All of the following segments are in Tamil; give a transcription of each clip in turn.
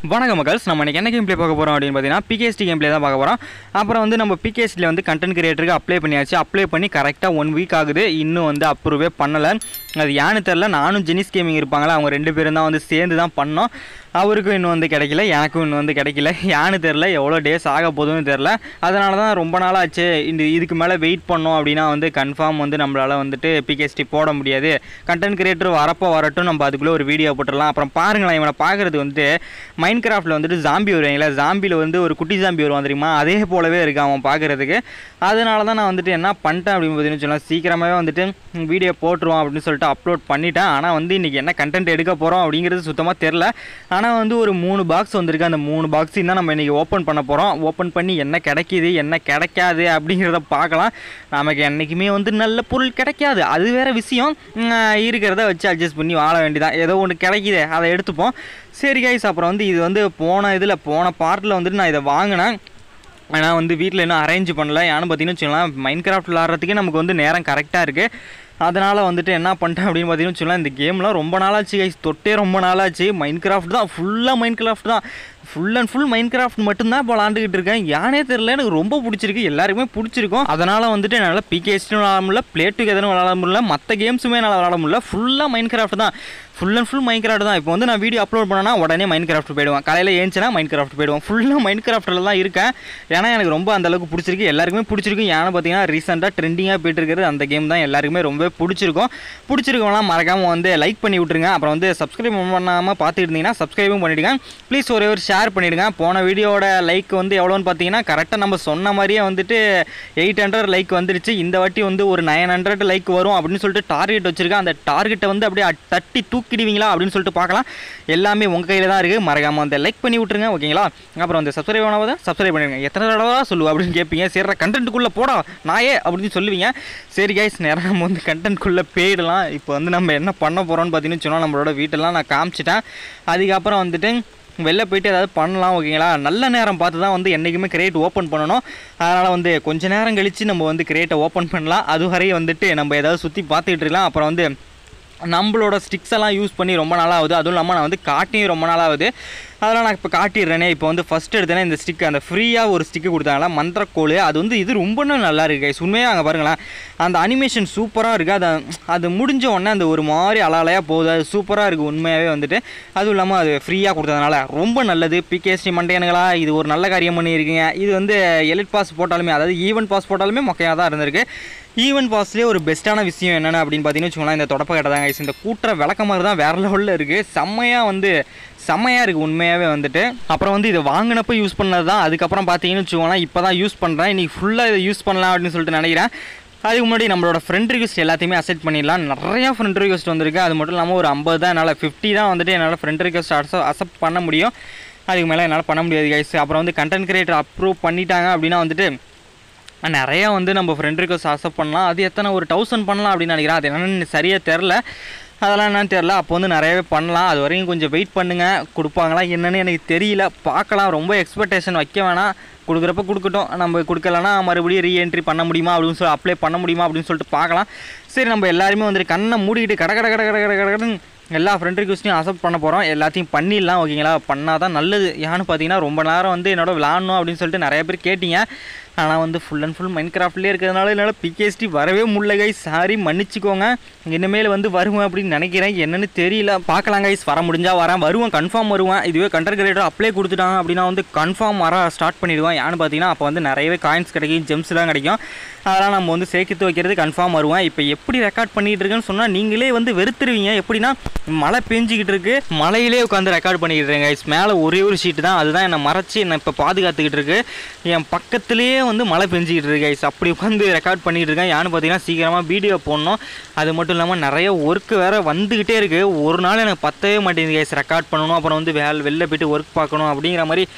வணக்கம் மக்கள்ஸ் நம்ம இன்னைக்கு என்ன கேம் ப்ளே பார்க்க போகிறோம் அப்படின்னு பார்த்தீங்கன்னா பிகேஎஸ்டி கேம் ப்ளே தான் பார்க்க போகிறோம் அப்புறம் வந்து நம்ம பிகேஎஸ்டியில் வந்து கண்டென்ட் கிரியேட்டருக்கு அப்ளை பண்ணியாச்சு அப்ளை பண்ணி கரெக்டாக ஒன் வீக் ஆகுது இன்னும் வந்து அப்ரூவே பண்ணலை அது ஏன்னு தெரில நானும் ஜெனிஸ் கேமிங் இருப்பாங்களா அவங்க ரெண்டு பேரும் தான் வந்து சேர்ந்து தான் பண்ணோம் அவருக்கும் இன்னும் வந்து கிடைக்கல எனக்கும் இன்னும் வந்து கிடைக்கல ஏன்னு தெரில எவ்வளோ டேஸ் ஆக போகுதுன்னு தெரில அதனால தான் ரொம்ப நாளாச்சு இந்த இதுக்கு மேலே வெயிட் பண்ணோம் அப்படின்னா வந்து கன்ஃபார்ம் வந்து நம்மளால் வந்துட்டு பிகேஎஸ்டி போட முடியாது கண்டென்ட் கிரியேட்டர் வரப்போ வரட்டும் நம்ம அதுக்குள்ளே ஒரு வீடியோ போட்டுடலாம் அப்புறம் பாருங்களேன் இவனை பார்க்குறது வந்து மைண்ட் கிராஃப்டில் வந்துட்டு ஜாம்பி வருவாங்களா ஜாம்பியில் வந்து ஒரு குட்டி ஜாம்பி வருவான் தெரியுமா அதே போலவே இருக்கு அவன் பார்க்குறதுக்கு அதனால தான் நான் வந்துட்டு என்ன பண்ணிட்டேன் அப்படின்னு பார்த்தீங்கன்னு சொன்னால் சீக்கிரமாகவே வந்துட்டு வீடியோ போட்டுருவோம் அப்படின்னு சொல்லிட்டு அப்லோட் பண்ணிட்டேன் ஆனால் வந்து இன்றைக்கி என்ன கண்டென்ட் எடுக்க போகிறோம் அப்படிங்கிறது சுத்தமாக தெரில ஆனால் வந்து ஒரு மூணு பாக்ஸ் வந்திருக்கு அந்த மூணு பாக்ஸையும் தான் நம்ம இன்றைக்கி ஓப்பன் பண்ண போகிறோம் ஓப்பன் பண்ணி என்ன கிடைக்கிது என்ன கிடைக்காது அப்படிங்கிறத பார்க்கலாம் நமக்கு என்றைக்குமே வந்து நல்ல பொருள் கிடைக்காது அது வேறு விஷயம் உம், இருக்கிறத வச்சு அட்ஜஸ்ட் பண்ணி வாழ வேண்டியதான் ஏதோ ஒன்று கிடைக்குதே அதை எடுத்துப்போம் சரி கைஸ் அப்புறம் வந்து இது வந்து போன இதில் போன பார்ட்டில் வந்துட்டு நான் இதை வாங்கினேன் ஆனால் வந்து வீட்டில் இன்னும் அரேஞ்ச் பண்ணல ஏன்னு பார்த்தீங்கன்னு வச்சுக்கலாம் மைண்ட் கிராஃப்ட் விளாட்றதுக்கே நமக்கு வந்து நேரம் கரெக்டாக இருக்குது அதனால் வந்துட்டு என்ன பண்ணிட்டேன் அப்படின்னு பார்த்தீங்கன்னு வச்சுக்கலாம் இந்த கேம்லாம் ரொம்ப நாளாச்சு கைஸ் தொட்டே ரொம்ப நாளாச்சு மைண்ட் கிராஃப்ட் தான் ஃபுல்லாக மைண்ட் கிராஃப்ட் தான் full and full Minecraft மட்டும்தான் இப்போ விளாண்டுக்கிட்டு இருக்கேன் ஏனே தெரில எனக்கு ரொம்ப பிடிச்சிருக்கு எல்லாருக்குமே பிடிச்சிருக்கும் அதனால் வந்துட்டு என்னால் பிகேஸ்டும் விளாட முடியல பிளே டுகெதரும் விளாட முடியல மற்ற கேம்ஸுமே என்னால் விளாட முடியல ஃபுல்லாக மைண்ட் கிராஃப்ட் தான் full and full Minecraft தான் இப்போ வந்து நான் வீடியோ அப்லோட் பண்ணனா உடனே மைண்ட் கிராஃப்ட் போயிடுவேன் காலையில் ஏஞ்சினா மைண்ட் கிராஃப்ட் போயிடுவேன் ஃபுல்லாக மைண்ட் கிராஃப்ட்டில் தான் இருக்கேன் ஏன்னா எனக்கு ரொம்ப அந்த அளவுக்கு பிடிச்சிருக்கு எல்லாருக்குமே பிடிச்சிருக்கு ஏன்னா பார்த்தீங்கன்னா ரீசெண்டாக ட்ரெண்டிங்காக போயிட்டு இருக்கிறது அந்த கேம் தான் எல்லாருக்குமே ரொம்ப பிடிச்சிருக்கும் பிடிச்சிருக்கவங்களாம் மறக்காமல் வந்து லைக் பண்ணி விட்ருங்க அப்புறம் வந்து சப்ஸ்கிரைப் பண்ணாமல் பார்த்துட்டு இருந்தீங்கன்னா சப்ஸ்கிரைபும் பண்ணிவிடுங்க ப்ளீஸ் ஒரே ஒரு ஷேர் பண்ணிவிடுங்க போன வீடியோட லைக் வந்து எவ்வளோன்னு பார்த்தீங்கன்னா கரெக்டாக நம்ம சொன்ன மாதிரியே வந்துட்டு எயிட் ஹண்ட்ரட் லைக் வந்துருச்சு இந்த வாட்டி வந்து ஒரு நைன் ஹண்ட்ரட் லைக் வரும் அப்படின்னு சொல்லிட்டு டார்கெட் வச்சுருக்கேன் அந்த டார்கெட்டை வந்து அப்படியே அட்- தட்டி தூக்கிடுவீங்களா அப்படின்னு சொல்லிட்டு பார்க்கலாம் எல்லாமே உங்கள் கையில் தான் இருக்குது மறக்காமல் வந்து லைக் பண்ணி விட்ருங்க ஓகேங்களா அப்புறம் வந்து சப்ஸ்கிரைப் பண்ணாமல் சப்ஸ்கிரைப் பண்ணிடுங்க எத்தனை தடவை சொல்லுவோம் அப்படின்னு கேட்பீங்க சரி கண்டென்ட்டுக்குள்ளே போடா நாயே அப்படின்னு சொல்லுவீங்க சரி கைஸ் நேரம் நம்ம வந்து கண்டென்ட்குள்ளே போயிடலாம் இப்போ வந்து நம்ம என்ன பண்ண போகிறோம்னு பார்த்தீங்கன்னு சொன்னால் நம்மளோட வீட்டெல்லாம் நான் காமிச்சிட்டேன் அதுக்கப்புறம் வந்துட்டு வெளில போயிட்டு ஏதாவது பண்ணலாம் ஓகேங்களா நல்ல நேரம் பார்த்து தான் வந்து என்றைக்குமே கிரேட் ஓப்பன் பண்ணணும் அதனால் வந்து கொஞ்ச நேரம் கழித்து நம்ம வந்து கிரேட்டை ஓப்பன் பண்ணலாம் அது வரையும் வந்துட்டு நம்ம ஏதாவது சுற்றி பார்த்துக்கிட்டு இருக்கலாம் அப்புறம் வந்து நம்மளோட ஸ்டிக்ஸ் எல்லாம் யூஸ் பண்ணி ரொம்ப நாள் ஆகுது அதுவும் இல்லாமல் நான் வந்து காட்டியும் ரொம்ப நாள் ஆகுது அதெல்லாம் நான் இப்போ காட்டிடுறேனே இப்போ வந்து ஃபஸ்ட் எடுத்தேனே இந்த ஸ்டிக் அந்த ஃப்ரீயாக ஒரு ஸ்டிக்கு கொடுத்தாங்களா மந்திரக்கோள் அது வந்து இது ரொம்ப நல்லா இருக்குது கைஸ் உண்மையாக அங்கே பாருங்களேன் அந்த அனிமேஷன் சூப்பராக இருக்குது அது அது முடிஞ்ச உடனே அந்த ஒரு மாதிரி அலாலையாக போகுது அது சூப்பராக இருக்குது உண்மையாகவே வந்துட்டு அதுவும் இல்லாமல் அது ஃப்ரீயாக கொடுத்ததுனால ரொம்ப நல்லது பிகேஎஸ்டி மண்டையனுங்களா இது ஒரு நல்ல காரியம் பண்ணியிருக்கீங்க இது வந்து எலிட் பாஸ் போட்டாலுமே அதாவது ஈவென்ட் பாஸ் போட்டாலுமே மொக்கையாக தான் இருந்திருக்கு ஈவென்ட் பாஸ்லேயே ஒரு பெஸ்ட்டான விஷயம் என்னென்ன அப்படின்னு பார்த்தீங்கன்னு வச்சுக்கோங்களேன் இந்த தொடப்ப கடை தான் guys. இந்த கூட்டுற விளக்கமாக தான் வேறு லெவலில் இருக்குது செம்மையாக வந்து செம்மையாக இருக்குது உண்மையாகவே வந்துட்டு அப்புறம் வந்து இதை வாங்கினப்போ யூஸ் பண்ணது தான் அதுக்கப்புறம் பார்த்தீங்கன்னு வச்சுக்கோங்களேன் இப்போ தான் யூஸ் பண்ணுறேன் இன்றைக்கி ஃபுல்லாக இதை யூஸ் பண்ணலாம் அப்படின்னு சொல்லிட்டு நினைக்கிறேன் அதுக்கு முன்னாடி நம்மளோட ஃப்ரெண்ட் ரிக்வஸ்ட் எல்லாத்தையுமே அசெப்ட் பண்ணிடலாம் நிறையா ஃப்ரெண்ட் ரிக்வஸ்ட் வந்திருக்கு அது மட்டும் இல்லாமல் ஒரு ஐம்பது தான் என்னால் ஃபிஃப்டி தான் வந்துட்டு என்னால் ஃப்ரெண்ட் ரிக்வஸ்ட் அக்செப்ட் பண்ண முடியும் அதுக்கு மேலே என்னால் பண்ண முடியாது கைஸ் அப்புறம் வந்து கண்டென்ட் கிரியேட்டர் அப்ரூவ் பண்ணிட்டாங்க அப்படின்னா வந்துட்டு நிறையா வந்து நம்ம ஃப்ரெண்ட் ரிக்வஸ்ட் அக்செப்ட் பண்ணலாம் அது எத்தனை ஒரு தௌசண்ட் பண்ணலாம் அப்படின்னு நினைக்கிறேன் அது என்னன்னு சரியாக தெரில அதெல்லாம் என்னன்னு தெரில அப்போ வந்து நிறையவே பண்ணலாம் அது வரையும் கொஞ்சம் வெயிட் பண்ணுங்கள் கொடுப்பாங்களா என்னன்னு எனக்கு தெரியல பார்க்கலாம் ரொம்ப எக்ஸ்பெக்டேஷன் வைக்க வேணாம் கொடுக்குறப்ப கொடுக்கட்டும் நம்ம கொடுக்கலன்னா மறுபடியும் ரீஎன்ட்ரி பண்ண முடியுமா அப்படின்னு சொல்லி அப்ளை பண்ண முடியுமா அப்படின்னு சொல்லிட்டு பார்க்கலாம் சரி நம்ம எல்லாருமே வந்துட்டு கண்ணை மூடிக்கிட்டு கட கட கட கட கட கட கடன்னு எல்லா ஃப்ரெண்ட் ரிக்வஸ்ட்டையும் அக்செப்ட் பண்ண போகிறோம் எல்லாத்தையும் பண்ணிடலாம் ஓகேங்களா பண்ணால் தான் நல்லது ஏன்னு பார்த்தீங்கன்னா ரொம்ப நேரம் வந்து என்னோட விளாடணும் அப்படின்னு சொல்லிட்டு நிறைய பேர் கேட்டீங்க ஆனால் வந்து ஃபுல் அண்ட் ஃபுல் மைண்ட் கிராஃப்ட்லேயே இருக்கிறதுனால என்னால் பிகேஎஸ்டி வரவே முடியல கைஸ் சாரி மன்னிச்சுக்கோங்க இனிமேல் வந்து வருவேன் அப்படின்னு நினைக்கிறேன் என்னன்னு தெரியல பார்க்கலாம் கைஸ் வர முடிஞ்சால் வரேன் வருவேன் கன்ஃபார்ம் வருவேன் இதுவே கண்டர் கிரியேட்டர் அப்ளை கொடுத்துட்டாங்க அப்படின்னா வந்து கன்ஃபார்ம் வர ஸ்டார்ட் பண்ணிடுவேன் ஏன்னு பார்த்தீங்கன்னா அப்போ வந்து நிறையவே காயின்ஸ் கிடைக்கும் ஜெம்ஸ்லாம் கிடைக்கும் அதெல்லாம் நம்ம வந்து சேர்த்து வைக்கிறது கன்ஃபார்ம் வருவேன் இப்போ எப்படி ரெக்கார்ட் பண்ணிட்டு இருக்கேன்னு சொன்னால் நீங்களே வந்து வெறுத்துருவீங்க எப்படின்னா மழை பெஞ்சிக்கிட்டு இருக்கு மழையிலே உட்காந்து ரெக்கார்ட் பண்ணிக்கிட்டு இருக்கேன் guys. மேலே ஒரே ஒரு ஷீட்டு தான் அதுதான் என்னை மறைச்சி என்னை இப்போ பாதுகாத்துக்கிட்டு இருக்கு என் பக்கத்துலேயே வந்து மழை பெஞ்சிக்கிட்டு இருக்கு guys. அப்படி உட்காந்து ரெக்கார்ட் பண்ணிக்கிட்டு இருக்கேன் யான்னு பார்த்தீங்கன்னா சீக்கிரமாக வீடியோ போடணும் அது மட்டும் இல்லாமல் நிறைய ஒர்க் வேறு வந்துக்கிட்டே இருக்குது ஒரு நாள் எனக்கு பத்தவே மாட்டேங்குது கைஸ் ரெக்கார்ட் பண்ணணும் அப்புறம் வந்து வேலை வெளில போயிட்டு ஒர்க் பார்க்கணும் அப்படிங்கிற மாதிரி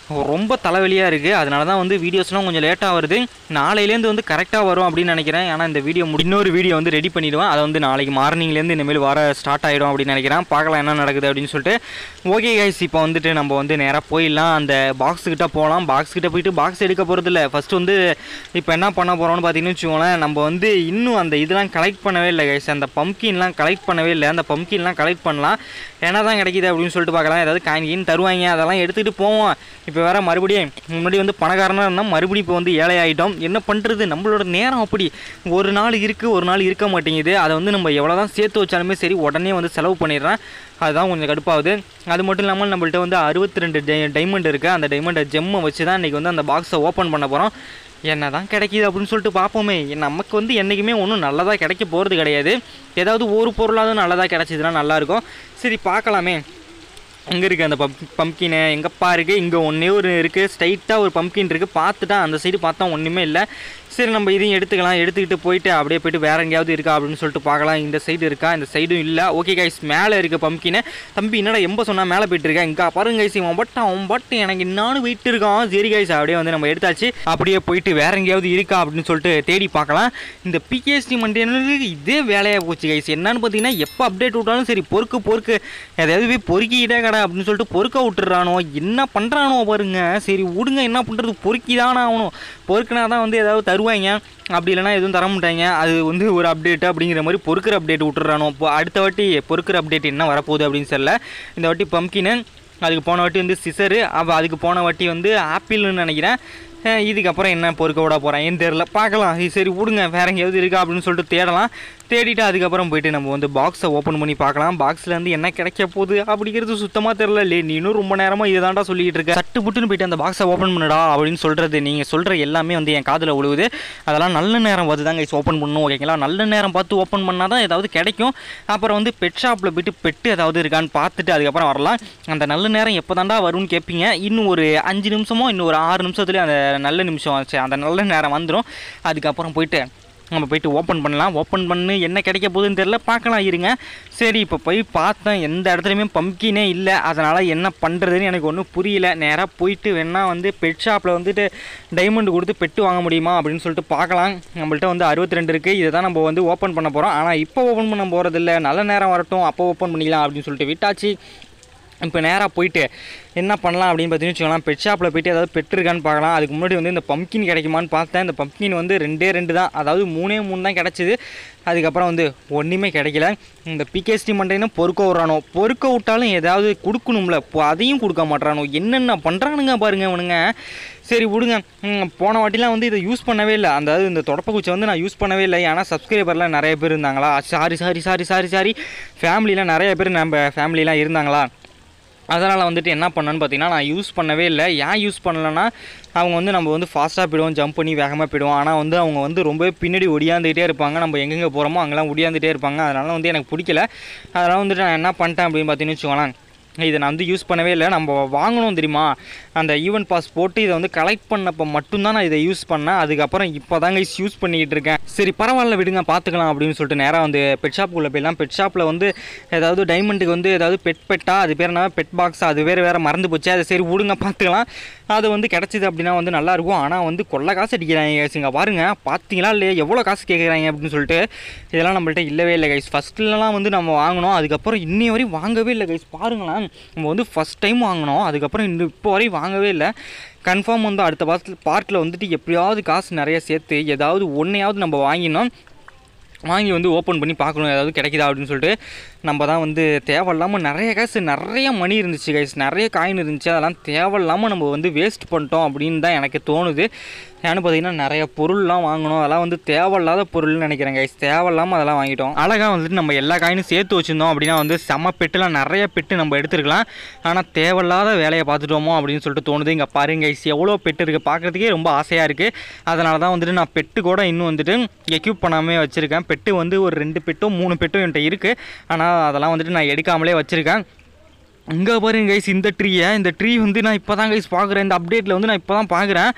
ரொம்ப தலைவலியாக இருக்குது அதனால தான் வந்து வீடியோஸ்லாம் கொஞ்சம் லேட்டாக வருது நாளையிலேருந்து வந்து கரெக்டாக வரும் அப்படின்னு நினைக்கிறேன் ஏன்னா இந்த வீடியோ முடி இன்னொரு வீடியோ வந்து ரெடி பண்ணிடுவேன் அதை வந்து நாளைக்கு மார்னிங்லேருந்து இனிமேல் வர ஸ்டார்ட் ஆகிடும் அப்படின்னு நினைக்கிறேன் பார்க்கலாம் என்ன நடக்குது அப்படின்னு சொல்லிட்டு ஓகே கைஸ் இப்போ வந்துட்டு நம்ம வந்து நேராக போயிடலாம் அந்த பாக்ஸ் கிட்ட போகலாம் பாக்ஸ் கிட்ட போயிட்டு பாக்ஸ் எடுக்க போகிறது இல்லை ஃபஸ்ட்டு வந்து இப்போ என்ன பண்ண போகிறோம்னு பார்த்தீங்கன்னு வச்சுக்கோங்களேன் நம்ம வந்து இன்னும் அந்த இதெல்லாம் கலெக்ட் பண்ணவே இல்லை கைஸ் அந்த பம்கின்லாம் கலெக்ட் பண்ணவே இல்லை அந்த பம்கின்லாம் கலெக்ட் பண்ணலாம் என்ன தான் கிடைக்குது அப்படின்னு சொல்லிட்டு பார்க்கலாம் ஏதாவது காயின் தருவாங்க அதெல்லாம் எடுத்துகிட்டு போவோம் இப்போ வேற மறுபடியும் முன்னாடி வந்து பணக்காரனாக இருந்தால் மறுபடியும் இப்போ வந்து ஏழை ஆகிட்டோம் என்ன பண்ணுறது நம்மளோட நேரம் அப்படி ஒரு நாள் இருக்குது ஒரு நாள் இருக்க மாட்டேங்குது அதை வந்து நம்ம எவ்வளோ தான் சேர்த்து வச்சாலுமே சரி உடனே வந்து செலவு பண்ணிடுறேன் அதுதான் கொஞ்சம் கடுப்பாகுது அது மட்டும் இல்லாமல் நம்மள்ட்ட வந்து அறுபத்தி ரெண்டு டைமண்ட் இருக்குது அந்த டைமண்டை ஜெம்மை வச்சு தான் இன்றைக்கி வந்து அந்த பாக்ஸை ஓப்பன் பண்ண போகிறோம் என்ன தான் கிடைக்கிது அப்படின்னு சொல்லிட்டு பார்ப்போமே நமக்கு வந்து என்றைக்குமே ஒன்றும் நல்லதாக கிடைக்க போகிறது கிடையாது ஏதாவது ஒரு பொருளாவது நல்லதாக கிடைச்சிதுன்னா நல்லாயிருக்கும் சரி பார்க்கலாமே எங்கே இருக்குது அந்த பம் பம்கினை எங்கப்பா இருக்குது இங்கே ஒன்றே ஒரு இருக்குது ஸ்ட்ரைட்டாக ஒரு பம்கின் இருக்குது பார்த்துட்டா அந்த சைடு பார்த்தா ஒன்றுமே இல்லை சரி நம்ம இதையும் எடுத்துக்கலாம் எடுத்துக்கிட்டு போயிட்டு அப்படியே போயிட்டு வேற எங்கேயாவது இருக்கா அப்படின்னு சொல்லிட்டு பார்க்கலாம் இந்த சைடு இருக்கா இந்த சைடும் இல்லை ஓகே கைஸ் மேலே இருக்க பம்கினை தம்பி என்னடா எம்ப சொன்னா மேலே போயிட்டு இருக்கேன் இங்கே பாருங்க கைஸ் இவன் பட் அவன் பட் எனக்கு நானும் வெயிட் இருக்கான் சரி கைஸ் அப்படியே வந்து நம்ம எடுத்தாச்சு அப்படியே போயிட்டு வேற எங்கேயாவது இருக்கா அப்படின்னு சொல்லிட்டு தேடி பார்க்கலாம் இந்த பிகேஎஸ்டி மண்டேனுக்கு இதே வேலையாக போச்சு கைஸ் என்னன்னு பார்த்தீங்கன்னா எப்போ அப்டேட் விட்டாலும் சரி பொறுக்கு பொறுக்கு எதாவது போய் பொறுக்கிட்டே கடை அப்படின்னு சொல்லிட்டு பொறுக்க விட்டுறானோ என்ன பண்ணுறானோ பாருங்க சரி விடுங்க என்ன பண்ணுறது பொறுக்கி தானே ஆகணும் பொறுக்குனா தான் வந்து ஏதாவது தருவாங்க அப்படி இல்லைனா எதுவும் தர மாட்டாங்க அது வந்து ஒரு அப்டேட் அப்படிங்கிற மாதிரி பொறுக்கிற அப்டேட் விட்டுறானோ இப்போ அடுத்த வாட்டி பொறுக்கிற அப்டேட் என்ன வரப்போகுது அப்படின்னு தெரியல இந்த வாட்டி பம்கின்னு அதுக்கு போன வாட்டி வந்து சிசரு அப்போ அதுக்கு போன வாட்டி வந்து ஆப்பிள்னு நினைக்கிறேன் அஹ் இதுக்கப்புறம் என்ன பொறுக்க விட போகிறாங்கன்னு தெரில பார்க்கலாம் இது சரி விடுங்க வேற எங்கேயாவது இருக்கா அப்படின்னு சொல்லிட்டு தேடலாம் தேடிட்டு அதுக்கப்புறம் போயிட்டு நம்ம வந்து பாக்ஸை ஓப்பன் பண்ணி பார்க்கலாம் பாக்ஸில் இருந்து என்ன கிடைக்க போகுது அப்படிங்கிறது சுத்தமாக தெரில லே நீனும் ரொம்ப நேரமாக இதை தாண்டா சொல்லிக்கிட்டு இருக்க சட்டு புட்டுன்னு போயிட்டு அந்த பாக்ஸை ஓப்பன் பண்ணுடா அப்படின்னு சொல்கிறது நீங்கள் சொல்கிற எல்லாமே வந்து என் காதில் விழுவுது அதெல்லாம் நல்ல நேரம் பார்த்து தாங்க ஓப்பன் பண்ணணும் ஓகேங்களா நல்ல நேரம் பார்த்து ஓப்பன் பண்ணால் தான் ஏதாவது கிடைக்கும் அப்புறம் வந்து பெட் ஷாப்பில் போயிட்டு பெட்டு ஏதாவது இருக்கான்னு பார்த்துட்டு அதுக்கப்புறம் வரலாம் அந்த நல்ல நேரம் எப்போ தாண்டா வரும்னு கேட்பீங்க இன்னும் ஒரு அஞ்சு நிமிஷமோ இன்னும் ஒரு ஆறு நிமிஷத்துலேயே அந்த நல்ல நிமிஷம் ஆச்சு அந்த நல்ல நேரம் வந்துடும் அதுக்கப்புறம் போயிட்டு நம்ம போயிட்டு ஓப்பன் பண்ணலாம் ஓப்பன் பண்ணு என்ன கிடைக்க போகுதுன்னு தெரில பார்க்கலாம் இருங்க சரி இப்போ போய் பார்த்தேன் எந்த இடத்துலையுமே பம்கினே இல்லை அதனால் என்ன பண்ணுறதுன்னு எனக்கு ஒன்றும் புரியல நேராக போயிட்டு வேணால் வந்து பெட் ஷாப்பில் வந்துட்டு டைமண்ட் கொடுத்து பெட்டு வாங்க முடியுமா அப்படின்னு சொல்லிட்டு பார்க்கலாம் நம்மள்ட்ட வந்து அறுபத்தி ரெண்டு இருக்குது இதை தான் நம்ம வந்து ஓப்பன் பண்ண போகிறோம் ஆனால் இப்போ ஓப்பன் பண்ண போகிறதில்ல நல்ல நேரம் வரட்டும் அப்போ ஓப்பன் பண்ணிக்கலாம் அப்படின்னு சொல்லிட்டு விட்டாச்சு இப்போ நேராக போயிட்டு என்ன பண்ணலாம் அப்படின்னு பார்த்தீங்கன்னு வச்சுக்கோங்களேன் பெட் ஷாப்பில் போயிட்டு ஏதாவது பெட் இருக்கான்னு பார்க்கலாம் அதுக்கு முன்னாடி வந்து இந்த பம்கின் கிடைக்குமான்னு பார்த்தேன் இந்த பம்கின் வந்து ரெண்டே ரெண்டு தான் அதாவது மூணே மூணு தான் கிடச்சிது அதுக்கப்புறம் வந்து ஒன்றுமே கிடைக்கல இந்த பிகேஎஸ்டி மண்டைன்னு பொறுக்க விட்றானோ பொறுக்க விட்டாலும் ஏதாவது கொடுக்கணும்ல இப்போ அதையும் கொடுக்க மாட்றானோ என்னென்ன பண்ணுறானுங்க பாருங்க அவனுங்க சரி விடுங்க ம், போன வாட்டிலாம் வந்து இதை யூஸ் பண்ணவே இல்லை அந்த அதாவது இந்த தொடப்பக்குச்சை வந்து நான் யூஸ் பண்ணவே இல்லை ஏன்னா சப்ஸ்கிரைபர்லாம் நிறைய பேர் இருந்தாங்களா sorry sorry sorry sorry sorry ஃபேமிலிலாம் நிறைய பேர் நம்ம ஃபேமிலிலாம் இருந்தாங்களா அதனால் வந்துட்டு என்ன பண்ணேன்னு பார்த்தீங்கன்னா நான் யூஸ் பண்ணவே இல்லை ஏன் யூஸ் பண்ணலைன்னா அவங்க வந்து நம்ம வந்து ஃபாஸ்ட்டாக போயிடுவோம் ஜம்ப் பண்ணி வேகமாக போயிடுவோம் ஆனால் வந்து அவங்க வந்து ரொம்பவே பின்னாடி ஒடியாந்துகிட்டே இருப்பாங்க நம்ம எங்கெங்கே போகிறோமோ அங்கெல்லாம் ஒடியாந்துகிட்டே இருப்பாங்க அதனால் வந்து எனக்கு பிடிக்கல அதனால் வந்துட்டு நான் என்ன பண்ணிட்டேன் அப்படின்னு பார்த்தீங்கன்னு வச்சுக்கோங்களேன் இதை நான் வந்து யூஸ் பண்ணவே இல்லை நம்ம வாங்கணும் தெரியுமா அந்த ஈவென்ட் பாஸ் போட்டு இதை வந்து கலெக்ட் பண்ணப்போ மட்டும்தான் நான் இதை யூஸ் பண்ணேன் அதுக்கப்புறம் இப்போ தாங்க யூஸ் பண்ணிக்கிட்டு இருக்கேன் சரி பரவாயில்ல விடுங்க பார்த்துக்கலாம் அப்படின்னு சொல்லிட்டு நேராக வந்து பெட் ஷாப்புக்குள்ளே போயிடலாம் பெட் ஷாப்பில் வந்து ஏதாவது டைமண்டுக்கு வந்து ஏதாவது பெட் பெட்டா அது பேர் என்ன பெட் பாக்ஸ் அது வேறு வேறு மறந்து போச்சு அதை சரி விடுங்க பார்த்துக்கலாம் அது வந்து கிடச்சிது அப்படின்னா வந்து நல்லாயிருக்கும் ஆனால் வந்து கொள்ள காசு அடிக்கிறாங்க guys. இங்க பாருங்க பார்த்தீங்களா இல்லையா எவ்வளோ காசு கேட்குறாங்க அப்படின்னு சொல்லிட்டு இதெல்லாம் நம்மள்ட்ட இல்லவே இல்லை கைஸ் ஃபஸ்ட்லலாம் வந்து நம்ம வாங்கினோம் அதுக்கப்புறம் இன்னி வரையும் வாங்கவே இல்லை கைஸ் பாருங்களேன் நம்ம வந்து ஃபஸ்ட் டைம் வாங்கினோம் அதுக்கப்புறம் இன்னும் இப்போ வரையும் வாங்கவே இல்லை கன்ஃபார்ம் வந்து அடுத்த பாசத்தில் பார்ட்டில் வந்துட்டு எப்படியாவது காசு நிறைய சேர்த்து ஏதாவது ஒன்றையாவது நம்ம வாங்கினோம் வாங்கி வந்து ஓப்பன் பண்ணி பார்க்கணும் ஏதாவது கிடைக்குதா அப்படின்னு சொல்லிட்டு நம்ம தான் வந்து தேவையில்லாமல் நிறைய காசு நிறைய மணி இருந்துச்சு கைஸ் நிறைய காயின் இருந்துச்சு அதெல்லாம் தேவையில்லாமல் நம்ம வந்து வேஸ்ட் பண்ணிட்டோம் அப்படின்னு தான் எனக்கு தோணுது ஏன்னு பார்த்தீங்கன்னா நிறைய பொருள்லாம் வாங்கணும் அதெல்லாம் வந்து தேவையில்லாத பொருள்னு நினைக்கிறேன் கைஸ் தேவையில்லாமல் அதெல்லாம் வாங்கிட்டோம் அழகாக வந்துட்டு நம்ம எல்லா காயினும் சேர்த்து வச்சுருந்தோம் அப்படின்னா வந்து செம்ம பெட்டுலாம் நிறைய பெட்டு நம்ம எடுத்துருக்கலாம் ஆனால் தேவையில்லாத வேலையை பார்த்துட்டோமோ அப்படின்னு சொல்லிட்டு தோணுது இங்கே பாருங்க கைஸ் எவ்வளோ பெட்டு இருக்குது பார்க்குறதுக்கே ரொம்ப ஆசையாக இருக்குது அதனால தான் வந்துட்டு நான் பெட்டு கூட இன்னும் வந்துட்டு எக்யூப் பண்ணாமே வச்சுருக்கேன் பெட்டு வந்து ஒரு ரெண்டு பெட்டோ மூணு பெட்டோ என்கிட்ட இருக்குது ஆனால் அதெல்லாம் வந்துட்டு நான் எடுக்காமலே வச்சுருக்கேன் இங்கே பாருங்க கைஸ் இந்த ட்ரீயை இந்த ட்ரீ வந்து நான் இப்போ தான் கைஸ் பார்க்குறேன் இந்த அப்டேட்டில் வந்து நான் இப்போ தான் பார்க்குறேன்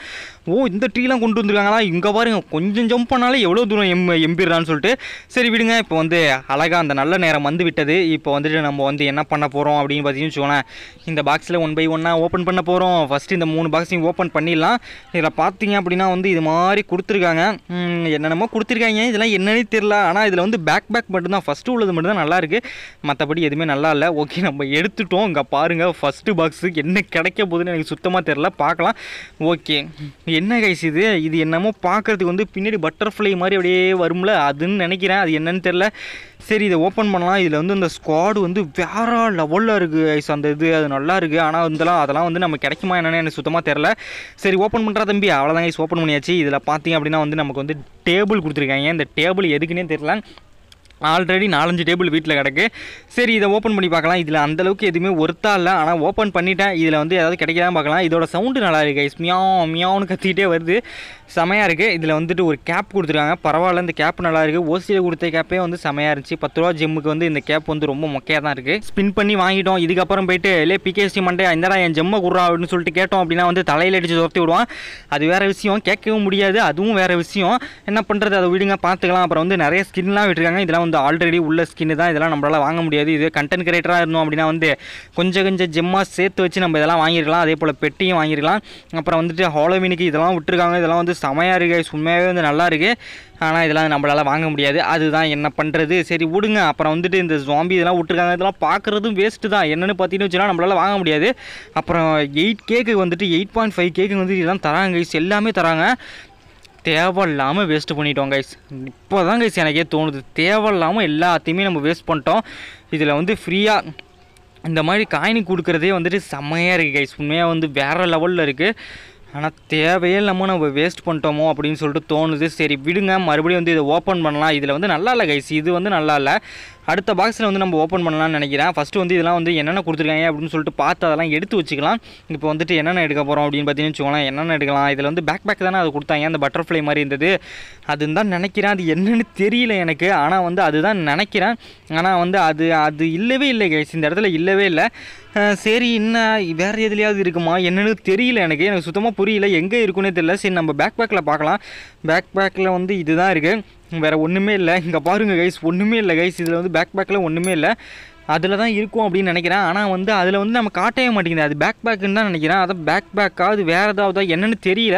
ஓ இந்த ட்ரீலாம் கொண்டு வந்திருக்காங்களா இங்கே பாருங்க கொஞ்சம் ஜம்ப் பண்ணாலே எவ்வளோ தூரம் எம் எம்பிடுறான்னு சொல்லிட்டு சரி விடுங்க இப்போ வந்து அழகாக அந்த நல்ல நேரம் வந்து விட்டது இப்போ வந்துட்டு நம்ம வந்து என்ன பண்ண போகிறோம் அப்படின்னு பார்த்தீங்கன்னு வச்சுக்கோங்களேன் இந்த பாக்ஸில் ஒன் பை ஒன்னாக ஓப்பன் பண்ண போகிறோம் ஃபஸ்ட்டு இந்த மூணு பாக்ஸையும் ஓப்பன் பண்ணிடலாம் இதில் பார்த்தீங்க அப்படின்னா வந்து இது மாதிரி கொடுத்துருக்காங்க ம், என்னென்னமோ கொடுத்துருக்காங்க இதெல்லாம் என்னன்னே தெரில ஆனால் இதில் வந்து பேக் பேக் மட்டும்தான் ஃபஸ்ட்டு உள்ளது மட்டும்தான் நல்லா இருக்குது மற்றபடி எதுவுமே நல்லா இல்லை ஓகே நம்ம எடுத்துட்டோம் இங்கே பாருங்கள் ஃபஸ்ட்டு பாக்ஸு என்ன கிடைக்க போகுதுன்னு எனக்கு சுத்தமாக தெரில பார்க்கலாம் ஓகே என்ன கைஸ் இது இது என்னமோ பார்க்கறதுக்கு வந்து பின்னாடி பட்டர்ஃப்ளை மாதிரி அப்படியே வரும்ல அதுன்னு நினைக்கிறேன் அது என்னன்னு தெரில சரி இதை ஓப்பன் பண்ணலாம் இதில் வந்து இந்த ஸ்குவாடு வந்து வேற லெவலில் இருக்குது ஐஸ் அந்த இது அது நல்லா இருக்குது ஆனால் இதெல்லாம் அதெல்லாம் வந்து நம்ம கிடைக்குமா என்னன்னு எனக்கு சுத்தமாக தெரில சரி ஓப்பன் பண்ணுறா தம்பி அவ்வளோதான் ஐஸ் ஓப்பன் பண்ணியாச்சு இதில் பார்த்தீங்க அப்படின்னா வந்து நமக்கு வந்து டேபிள் கொடுத்துருக்காங்க இந்த டேபிள் எதுக்குன்னே தெரில ஆல்ரெடி நாலஞ்சு டேபிள் வீட்டில் கிடக்கு சரி இதை ஓப்பன் பண்ணி பார்க்கலாம் இதில் அந்தளவுக்கு எதுவுமே ஒர்த்தா இல்லை ஆனால் ஓப்பன் பண்ணிட்டேன் இதில் வந்து ஏதாவது கிடைக்கதான் பார்க்கலாம் இதோட சவுண்டு நல்லா இருக்கு கைஸ் மியாவ் மியாவுன்னு கத்திக்கிட்டே வருது செமையாக இருக்குது இதில் வந்துட்டு ஒரு கேப் கொடுத்துருக்காங்க பரவாயில்ல இந்த கேப் நல்லா இருக்குது ஓசியில் கொடுத்த கேப்பே வந்து செமையாக இருந்துச்சு பத்து ரூபா ஜிம்முக்கு வந்து இந்த கேப் வந்து ரொம்ப மொக்கையாக தான் இருக்குது ஸ்பின் பண்ணி வாங்கிட்டோம் இதுக்கப்புறம் போயிட்டு இல்லை பிகேஎஸ்டி மண்டே இந்தடா என் ஜெம்மை குடுறா அப்படின்னு சொல்லிட்டு கேட்டோம் அப்படின்னா வந்து தலையில் அடித்து துரத்தி விடுவான் அது வேறு விஷயம் கேட்கவும் முடியாது அதுவும் வேறு விஷயம் என்ன பண்ணுறது அதை விடுங்க பார்த்துக்கலாம் அப்புறம் வந்து நிறைய ஸ்கின்லாம் விட்டுருக்காங்க இதெல்லாம் வந்து ஆல்ரெடி உள்ள ஸ்கின்னு தான் இதெல்லாம் நம்மளால் வாங்க முடியாது இது கண்டென்ட் கிரியேட்டராக இருந்தோம் அப்படின்னா வந்து கொஞ்சம் கொஞ்சம் ஜெம்மாக சேர்த்து வச்சு நம்ம இதெல்லாம் வாங்கிருக்கலாம் அதே போல் பெட்டியும் வாங்கிருக்கலாம் அப்புறம் வந்துட்டு ஹாலோவினுக்கு இதெல்லாம் விட்டுருக்காங்க இதெல்லாம் வந்து செமையாக இருக்குது உண்மையாகவே வந்து நல்லா இருக்குது ஆனால் இதெல்லாம் நம்மளால் வாங்க முடியாது அதுதான் என்ன பண்ணுறது சரி விடுங்க அப்புறம் வந்துட்டு இந்த ஜாம்பி இதெல்லாம் விட்டுருக்காங்க இதெல்லாம் பார்க்குறதும் வேஸ்ட்டு தான் என்னென்னு பார்த்தீங்கன்னு வச்சுன்னா நம்மளால் வாங்க முடியாது அப்புறம் எயிட் கேக்கு வந்துட்டு எயிட் பாயிண்ட் ஃபைவ் கேக்கு வந்து இதெல்லாம் தராங்க guys. எல்லாமே தராங்க தேவையில்லாமல் வேஸ்ட் பண்ணிட்டோம் கைஸ் இப்போ தான் கைஸ் எனக்கே தோணுது தேவையில்லாமல் எல்லாத்தையுமே நம்ம வேஸ்ட் பண்ணிட்டோம் இதில் வந்து ஃப்ரீயாக இந்த மாதிரி காயினி கொடுக்குறதே வந்துட்டு செம்மையாக இருக்குது கைஸ் உண்மையாக வந்து வேறு லெவலில் இருக்குது ஆனால் தேவையே இல்லாமல் நம்ம வேஸ்ட் பண்ணிட்டோமோ அப்படின்னு சொல்லிட்டு தோணுது சரி விடுங்க மறுபடியும் வந்து இதை ஓப்பன் பண்ணலாம் இதில் வந்து நல்லா இல்லை கைஸ் இது வந்து நல்லா இல்லை அடுத்த பாக்ஸில் வந்து நம்ம ஓப்பன் பண்ணலாம்னு நினைக்கிறேன் ஃபஸ்ட்டு வந்து இதெல்லாம் வந்து என்னென்ன கொடுத்துருக்காங்க அப்படின்னு சொல்லிட்டு பார்த்து அதெல்லாம் எடுத்து வச்சுக்கலாம் இப்போ வந்துட்டு என்னென்ன எடுக்க போகிறோம் அப்படின்னு பார்த்தீங்கன்னு வச்சுக்கோங்களேன் என்னென்ன எடுக்கலாம் இதில் வந்து பேக் பேக் தானே அது கொடுத்தாங்க அந்த பட்டர்ஃப்ளை மாதிரி இருந்தது அதுன்னு தான் நினைக்கிறேன் அது என்னன்னு தெரியல எனக்கு ஆனால் வந்து அதுதான் நினைக்கிறேன் ஆனால் வந்து அது அது இல்லவே இல்லை கைஸ் இந்த இடத்துல இல்லவே இல்லை அஹ் சரி என்ன வேறு எதுலையாவது இருக்குமா என்னன்னு தெரியல எனக்கு எனக்கு சுத்தமாக புரியல எங்கே இருக்குன்னே தெரியல சரி நம்ம பேக் பேக்கில் பார்க்கலாம் பேக் பேக்கில் வந்து இதுதான் இருக்குது வேறு ஒன்றுமே இல்லை இங்கே பாருங்கள் கைஸ் ஒன்றுமே இல்லை கைஸ் இதில் வந்து பேக் பேக்கில் ஒன்றுமே இல்லை அதில் தான் இருக்கும் அப்படின்னு நினைக்கிறேன் ஆனால் வந்து அதில் வந்து நம்ம காட்டவே மாட்டேங்குது அது பேக் பேக்குன்னு தான் நினைக்கிறேன் அதான் பேக் பேக்கா அது வேறு ஏதாவது என்னன்னு தெரியல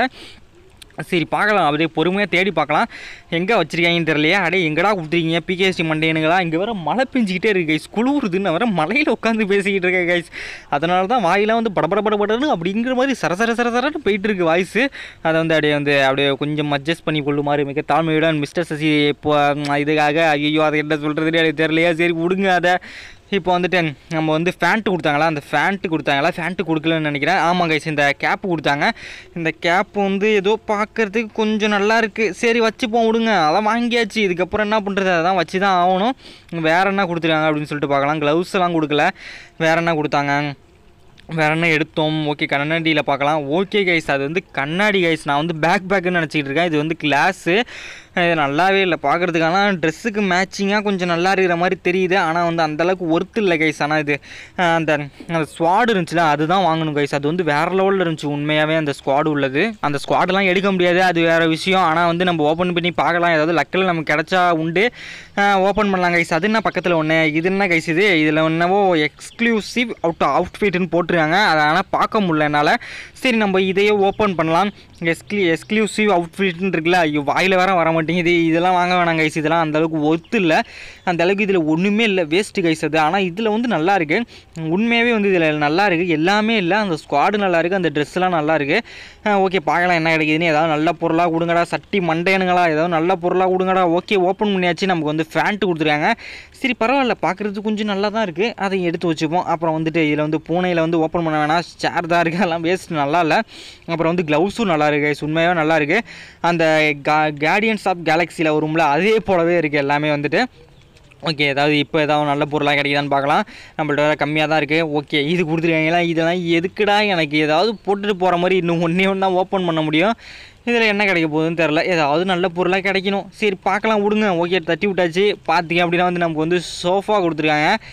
சரி பார்க்கலாம் அப்படியே பொறுமையாக தேடி பார்க்கலாம் எங்கே வச்சிருக்காங்கன்னு தெரியலையா அடே எங்கடா கொடுத்துருக்கீங்க பிகேஎஸ்டி மண்டேனுங்களா இங்கே வர மழை பெஞ்சிக்கிட்டே இருக்கு கைஸ் குளிருதுன்னு வர மலையில் உட்காந்து பேசிக்கிட்டு இருக்கேன் கைஸ் அதனால தான் வாயெல்லாம் வந்து படபட படபடன்னு அப்படிங்கிற மாதிரி சர சர சர சரன்னு போயிட்டு இருக்கு வாய்ஸு அதை வந்து அப்படியே வந்து அப்படியே கொஞ்சம் அட்ஜஸ்ட் பண்ணி கொள்ளுமாறு மிக தாழ்மையுடன் மிஸ்டர் சசி இப்போ ம், இதுக்காக ஐயோ அதை என்ன சொல்கிறதுனே எனக்கு தெரியலையா சரி விடுங்க அதை இப்போ வந்துட்டு நம்ம வந்து ஃபேண்ட்டு கொடுத்தாங்களா அந்த ஃபேண்ட்டு கொடுத்தாங்களா ஃபேண்ட்டு கொடுக்கலன்னு நினைக்கிறேன் ஆமாம் கைஸ் இந்த கேப்பு கொடுத்தாங்க இந்த கேப் வந்து ஏதோ பார்க்கறதுக்கு கொஞ்சம் நல்லா இருக்குது சரி வச்சுப்போம் விடுங்க அதான் வாங்கியாச்சு இதுக்கப்புறம் என்ன பண்ணுறது அதான் வச்சு தான் ஆகணும் வேறு என்ன கொடுத்துருக்காங்க அப்படின்னு சொல்லிட்டு பார்க்கலாம் க்ளவுஸ் எல்லாம் கொடுக்கல வேறு என்ன கொடுத்தாங்க வேற என்ன எடுத்தோம் ஓகே கண்ணாடியில் பார்க்கலாம் ஓகே கைஸ் அது வந்து கண்ணாடி கைஸ் நான் வந்து பேக் பேக்குன்னு நினச்சிக்கிட்டு இருக்கேன் இது வந்து கிளாஸு இது நல்லாவே இல்லை பார்க்குறதுக்கு ஆனால் ட்ரெஸ்ஸுக்கு மேட்சிங்காக கொஞ்சம் நல்லா இருக்கிற மாதிரி தெரியுது ஆனால் வந்து அந்தளவுக்கு ஒர்த்து இல்லை கைஸ் ஆனால் இது அஹ் அந்த அந்த ஸ்குவாடு இருந்துச்சுல அதுதான் வாங்கணும் கைஸ் அது வந்து வேறு லெவலில் இருந்துச்சு உண்மையாகவே அந்த ஸ்குவாடு உள்ளது அந்த ஸ்குவாடெல்லாம் எடுக்க முடியாது அது வேறு விஷயம் ஆனால் வந்து நம்ம ஓப்பன் பண்ணி பார்க்கலாம் ஏதாவது லக்கில் நமக்கு கிடச்சா உண்டு ஓப்பன் பண்ணலாம் கைஸ் அது என்ன பக்கத்தில் ஒன்று இது என்ன கைஸ் இது இதில் என்னவோ எக்ஸ்க்ளூசிவ் அவுட் அவுட்ஃபிட்னு போட்டிருக்காங்க அதை ஆனால் பார்க்க முடியல என்னால் சரி நம்ம இதையே ஓப்பன் பண்ணலாம் எக்ஸ்க்ளூ எக்ஸ்க்ளூசிவ் அவுட்ஃபிட்னு இருக்குல்ல ஐயோ வாயில் வேற வர மாட்டேங்குது இதெல்லாம் வாங்க வேணாம் கைஸ் இதெல்லாம் அந்த அளவுக்கு ஒர்த்து இல்லை அந்த அளவுக்கு இதில் ஒன்றுமே இல்லை வேஸ்ட்டு கைஸ் அது ஆனால் இதில் வந்து நல்லா இருக்கு உண்மையாகவே வந்து இதில் நல்லா இருக்குது எல்லாமே இல்லை அந்த ஸ்குவாடு நல்லா இருக்குது அந்த ட்ரெஸ்லாம் நல்லா இருக்குது ஓகே பார்க்கலாம் என்ன கிடைக்குதுன்னு ஏதாவது நல்ல பொருளாக கொடுங்கடா சட்டி மண்டையனுங்களா ஏதாவது நல்ல பொருளாக கொடுங்கடா ஓகே ஓப்பன் பண்ணியாச்சு நமக்கு வந்து ஃபேண்ட்டு கொடுத்துருக்காங்க சரி பரவாயில்ல பார்க்குறதுக்கு கொஞ்சம் நல்லா தான் இருக்குது அதை எடுத்து வச்சுப்போம் அப்புறம் வந்துட்டு இதில் வந்து பூனையில் வந்து ஓப்பன் பண்ண வேணாம் சேர் தான் இருக்குது அதெல்லாம் வேஸ்ட் நல்லா இல்லை அப்புறம் வந்து க்ளவுஸும் நல்லா இருக்கு guys. உண்மையாகவே நல்லா இருக்குது அந்த கா கேடியன்ஸ் ஆஃப் கேலக்ஸியில் வரும்ல அதே போலவே இருக்குது எல்லாமே வந்துட்டு ஓகே ஏதாவது இப்போ ஏதாவது நல்ல பொருளாக கிடைக்குதான்னு பார்க்கலாம் நம்மள்ட்ட வேறு கம்மியாக தான் இருக்குது ஓகே இது கொடுத்துருக்காங்களா இதெல்லாம் எதுக்குடா எனக்கு ஏதாவது போட்டுட்டு போகிற மாதிரி இன்னும் ஒன்றே ஒன்றா ஓப்பன் பண்ண முடியும் இதில் என்ன கிடைக்க போகுதுன்னு தெரில ஏதாவது நல்ல பொருளாக கிடைக்கணும் சரி பார்க்கலாம் விடுங்க ஓகே தட்டி விட்டாச்சு பார்த்தீங்க அப்படின்னா வந்து நமக்கு வந்து சோஃபா கொடுத்துருக்காங்க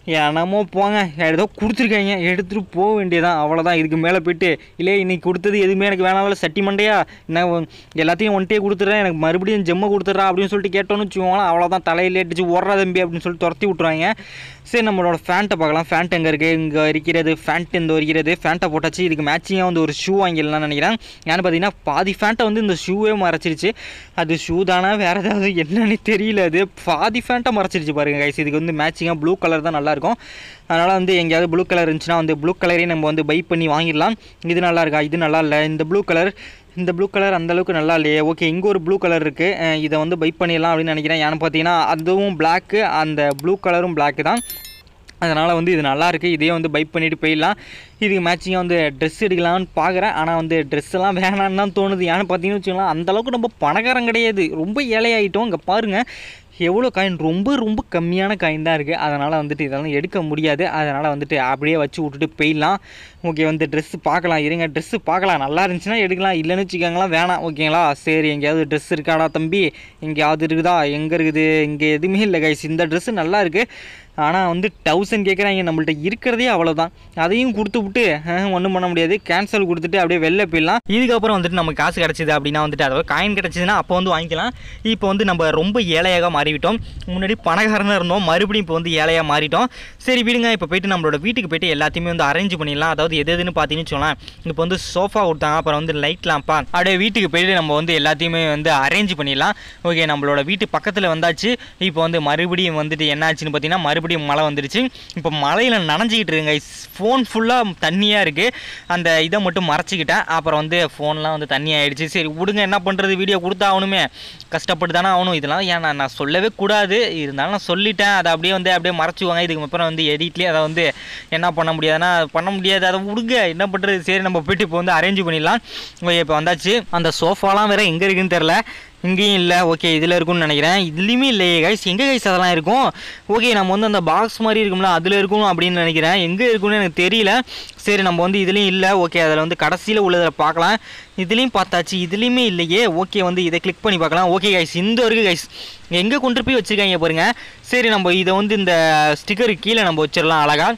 என்னமோ போங்க ஏதோ கொடுத்துருக்காங்க எடுத்துகிட்டு போக வேண்டியதான் அவ்வளோதான் இதுக்கு மேலே போயிட்டு இல்லை இன்னைக்கு கொடுத்தது எதுவுமே எனக்கு வேணாம்ல சட்டி மண்டையா நான் எல்லாத்தையும் ஒன்ட்டே கொடுத்துட்றேன் எனக்கு மறுபடியும் ஜெம்மை கொடுத்துட்றா அப்படின்னு சொல்லிட்டு கேட்டோன்னு வச்சுக்கோங்களேன் அவ்வளோதான் தலையில அடிச்சு ஓடுறா தம்பி அப்படின்னு சொல்லிட்டு துரத்தி விட்ருவாங்க சரி நம்மளோட ஃபேண்ட்டை பார்க்கலாம் ஃபேண்ட் எங்கே இருக்குது இங்கே இருக்கிறது ஃபேண்ட் இந்த இருக்கிறது ஃபேண்ட்டை போட்டாச்சு இதுக்கு மேட்சிங்காக வந்து ஒரு ஷூ வாங்கிடலாம்னு நினைக்கிறேன் ஏன்னு பார்த்தீங்கன்னா பாதி ஃபேண்ட்டை வந்து இந்த ஷூவே மறைச்சிருச்சு அது ஷூ தானா வேறு ஏதாவது என்னன்னு தெரியல அது பாதி ஃபேண்ட்டை மறைச்சிருச்சு பாருங்க கைஸ் இதுக்கு வந்து மேட்சிங்காக ப்ளூ கலர் தான் நல்லாயிருக்கும் அதனால் வந்து எங்கேயாவது ப்ளூ கலர் இருந்துச்சுன்னா வந்து ப்ளூ கலரே நம்ம வந்து பை பண்ணி வாங்கிடலாம் இது நல்லா இருக்கா இது நல்லா இல்லை இந்த ப்ளூ கலர் இந்த ப்ளூ கலர் அந்த அளவுக்கு நல்லா இல்லையே ஓகே இங்கே ஒரு ப்ளூ கலர் இருக்குது இதை வந்து பை பண்ணிடலாம் அப்படின்னு நினைக்கிறேன் ஏன்னு பார்த்தீங்கன்னா அதுவும் பிளாக்கு அந்த ப்ளூ கலரும் பிளாக்கு தான் அதனால் வந்து இது நல்லா இருக்குது இதே வந்து பை பண்ணிட்டு போயிடலாம் இதுக்கு மேட்சிங்காக வந்து ட்ரெஸ் எடுக்கலாம்னு பார்க்குறேன் ஆனால் வந்து ட்ரெஸ் எல்லாம் வேணான்னு தான் தோணுது ஏன்னு பார்த்தீங்கன்னு வச்சுக்கலாம் அந்தளவுக்கு நம்ம பணக்காரன் கிடையாது ரொம்ப ஏழையாயிட்டோம் இங்கே பாருங்கள் எவ்வளோ காயின் ரொம்ப ரொம்ப கம்மியான காயின் தான் இருக்குது அதனால் வந்துட்டு இதெல்லாம் எடுக்க முடியாது அதனால் வந்துட்டு அப்படியே வச்சு விட்டுட்டு போயிடலாம் ஓகே வந்து ட்ரெஸ்ஸு பார்க்கலாம் இருங்க ட்ரெஸ்ஸு பார்க்கலாம் நல்லா இருந்துச்சுன்னா எடுக்கலாம் இல்லைன்னு வச்சுக்கோங்களா வேணாம் ஓகேங்களா சரி எங்கேயாவது ட்ரெஸ் இருக்காடா தம்பி எங்கேயாவது இருக்குதா எங்கே இருக்குது இங்கே எதுவுமே இல்லை கைஸ் இந்த ட்ரெஸ்ஸு நல்லா இருக்குது ஆனால் வந்து தௌசண்ட் கேட்குறாங்க நம்மள்ட்ட இருக்கிறதே அவ்வளோதான் அதையும் கொடுத்து விட்டு ஒன்றும் பண்ண முடியாது கேன்சல் கொடுத்துட்டு அப்படியே வெளில போயிடலாம் இதுக்கப்புறம் வந்துட்டு நமக்கு காசு கிடச்சிது அப்படின்னா வந்துட்டு அதாவது காயின் கிடச்சிதுன்னா அப்போ வந்து வாங்கிக்கலாம் இப்போ வந்து நம்ம ரொம்ப ஏழையாக மாறிவிட்டோம் முன்னாடி பணக்காரனாக இருந்தோம் மறுபடியும் இப்போ வந்து ஏழையாக மாறிட்டோம் சரி விடுங்க இப்போ போயிட்டு நம்மளோட வீட்டுக்கு போயிட்டு எல்லாத்தையுமே வந்து அரேஞ்ச் பண்ணிடலாம் அதாவது எது எதுன்னு பார்த்தீங்கன்னு சொல்லலாம் இப்போ வந்து சோஃபா கொடுத்தாங்க அப்புறம் வந்து லைட் லாம்பா அப்படியே வீட்டுக்கு போயிட்டு நம்ம வந்து எல்லாத்தையுமே வந்து அரேஞ்ச் பண்ணிடலாம் ஓகே நம்மளோட வீட்டு பக்கத்தில் வந்தாச்சு இப்போ வந்து மறுபடியும் வந்துட்டு என்னாச்சுன்னு பார்த்தீங்கன்னா மறுபடியும் மழை வந்துருச்சு இப்போ மழையில் நனைஞ்சிக்கிட்டு இருங்க ஃபோன் ஃபுல்லாக தண்ணியாக இருக்குது அந்த இதை மட்டும் மறைச்சிக்கிட்டேன் அப்புறம் வந்து ஃபோன்லாம் வந்து தண்ணி ஆயிடுச்சு சரி விடுங்க என்ன பண்ணுறது வீடியோ கொடுத்தாகணுமே கஷ்டப்பட்டு தானே ஆகணும் இதெல்லாம் ஏன் நான் நான் சொல்லவே கூடாது இருந்தாலும் நான் சொல்லிட்டேன் அதை அப்படியே வந்து அப்படியே மறைச்சுவாங்க இதுக்கு அப்புறம் வந்து எடிட்லேயே அதை வந்து என்ன பண்ண முடியாதுன்னா பண்ண முடியாது அதை விடுங்க என்ன பண்ணுறது சரி நம்ம போயிட்டு இப்போ வந்து அரேஞ்ச் பண்ணிடலாம் ஓகே இப்போ வந்தாச்சு அந்த சோஃபாலாம் வேறு எங்கே இருக்குன்னு தெரில இங்கேயும் இல்லை ஓகே இதில் இருக்கும்னு நினைக்கிறேன் இதுலேயுமே இல்லையே கைஸ் எங்கே கைஸ் அதெல்லாம் இருக்கும் ஓகே நம்ம வந்து அந்த பாக்ஸ் மாதிரி இருக்கும்ல அதில் இருக்கும் அப்படின்னு நினைக்கிறேன் எங்கே இருக்கும்னு எனக்கு தெரியல சரி நம்ம வந்து இதுலேயும் இல்லை ஓகே அதில் வந்து கடைசியில் உள்ளதில் பார்க்கலாம் இதுலேயும் பார்த்தாச்சு இதுலேயுமே இல்லையே ஓகே வந்து இதை கிளிக் பண்ணி பார்க்கலாம் ஓகே கைஸ் இந்த இருக்குது கைஸ் எங்கே கொண்டு போய் வச்சுருக்காங்க பாருங்க சரி நம்ம இதை வந்து இந்த ஸ்டிக்கருக்கு கீழே நம்ம வச்சிடலாம் அழகா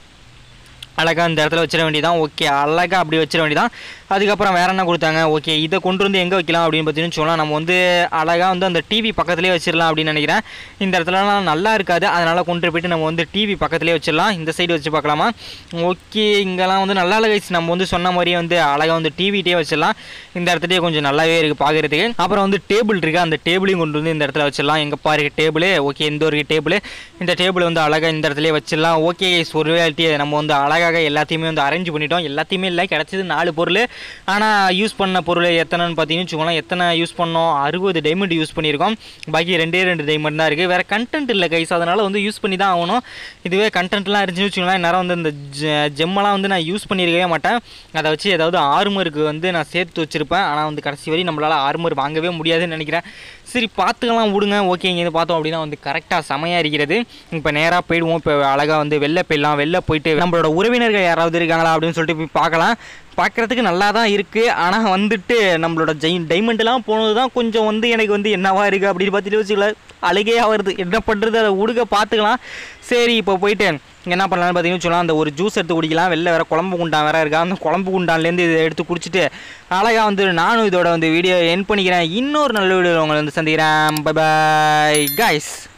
அழகாக இந்த இடத்துல வச்சிட வேண்டியதான் ஓகே அழகாக அப்படி வச்சிட வேண்டியதான் அதுக்கப்புறம் வேற என்ன கொடுத்தாங்க ஓகே இதை கொண்டு வந்து எங்கே வைக்கலாம் அப்படின்னு பார்த்தீங்கன்னு சொல்லலாம் நம்ம வந்து அழகாக வந்து அந்த டிவி பக்கத்துலேயே வச்சிடலாம் அப்படின்னு நினைக்கிறேன் இந்த இடத்துலலாம் நல்லா இருக்காது அதனால் கொண்டு போயிட்டு நம்ம வந்து டிவி பக்கத்துலேயே வச்சிடலாம் இந்த சைடு வச்சு பார்க்கலாமா ஓகே இங்கெல்லாம் வந்து நல்லா இல்லை guys. நம்ம வந்து சொன்ன மாதிரியே வந்து அழகாக வந்து டிவிட்டே வச்சிடலாம் இந்த இடத்துலயே கொஞ்சம் நல்லாவே இருக்குது பார்க்குறதுக்கு அப்புறம் வந்து டேபிள் இருக்குது அந்த டேபிளையும் கொண்டு வந்து இந்த இடத்துல வச்சிடலாம் எங்கே பாருங்க டேபிள் ஓகே இந்த ஒரு டேபிள் இந்த டேபிள் வந்து அழகாக இந்த இடத்துலயே வச்சிடலாம் ஓகே ஒரு வேலைட்டி நம்ம வந்து அழகாக எல்லாத்தையுமே வந்து அரேஞ்ச் பண்ணிட்டோம் எல்லாத்தையுமே இல்லை கிடச்சது நாலு பொருள் ஆனால் யூஸ் பண்ண பொருள் எத்தனைன்னு பார்த்தீங்கன்னு வச்சுக்கோங்களேன் எத்தனை யூஸ் பண்ணோம் அறுபது டைமண்ட் யூஸ் பண்ணியிருக்கோம் பாக்கி ரெண்டே ரெண்டு டைமண்ட் தான் இருக்குது வேறு கண்டென்ட் இல்லை கைஸ் அதனால் வந்து யூஸ் பண்ணி தான் ஆகணும் இதுவே கண்டென்ட்லாம் இருந்துச்சுன்னு வச்சுக்கோங்களேன் நேரம் வந்து இந்த ஜெம்மெல்லாம் வந்து நான் யூஸ் பண்ணியிருக்கவே மாட்டேன் அதை வச்சு ஏதாவது ஆர்மருக்கு வந்து நான் சேர்த்து வச்சுருப்பேன் ஆனால் வந்து கடைசி வரை நம்மளால் ஆர்மர் வாங்கவே முடியாதுன்னு நினைக்கிறேன் சரி பார்த்துக்கலாம் விடுங்க ஓகே இங்கே பார்த்தோம் அப்படின்னா வந்து கரெக்டாக செமையாக இருக்கிறது இப்போ நேராக போயிடுவோம் இப்போ அழகாக வந்து வெளில போயிடலாம் வெளில போயிட்டு நம்மளோட உறவினர்கள் யாராவது இருக்காங்களா அப்படின்னு சொல்லிட்டு போய் பார்க்கலாம் பார்க்குறதுக்கு நல்லா தான் இருக்குது ஆனால் வந்துட்டு நம்மளோட ஜெய் டைமண்ட்லாம் போனது தான் கொஞ்சம் வந்து எனக்கு வந்து என்னவா இருக்குது அப்படின்னு பார்த்துட்டு வச்சுக்கல அழுகையாக வருது என்ன பண்ணுறது அதை உடுக பார்த்துக்கலாம் சரி இப்போ போயிட்டு என்ன பண்ணலாம்னு பார்த்தீங்கன்னு சொல்லலாம் அந்த ஒரு ஜூஸ் எடுத்து குடிக்கலாம் வெளில வேறு குழம்பு குண்டான் வேறு இருக்கா அந்த குழம்பு குண்டான்லேருந்து இதை எடுத்து குடிச்சிட்டு அழகாக வந்து நானும் இதோட வந்து வீடியோ என் பண்ணிக்கிறேன் இன்னொரு நல்ல வீடியோ உங்களை வந்து சந்திக்கிறேன் பை பாய் guys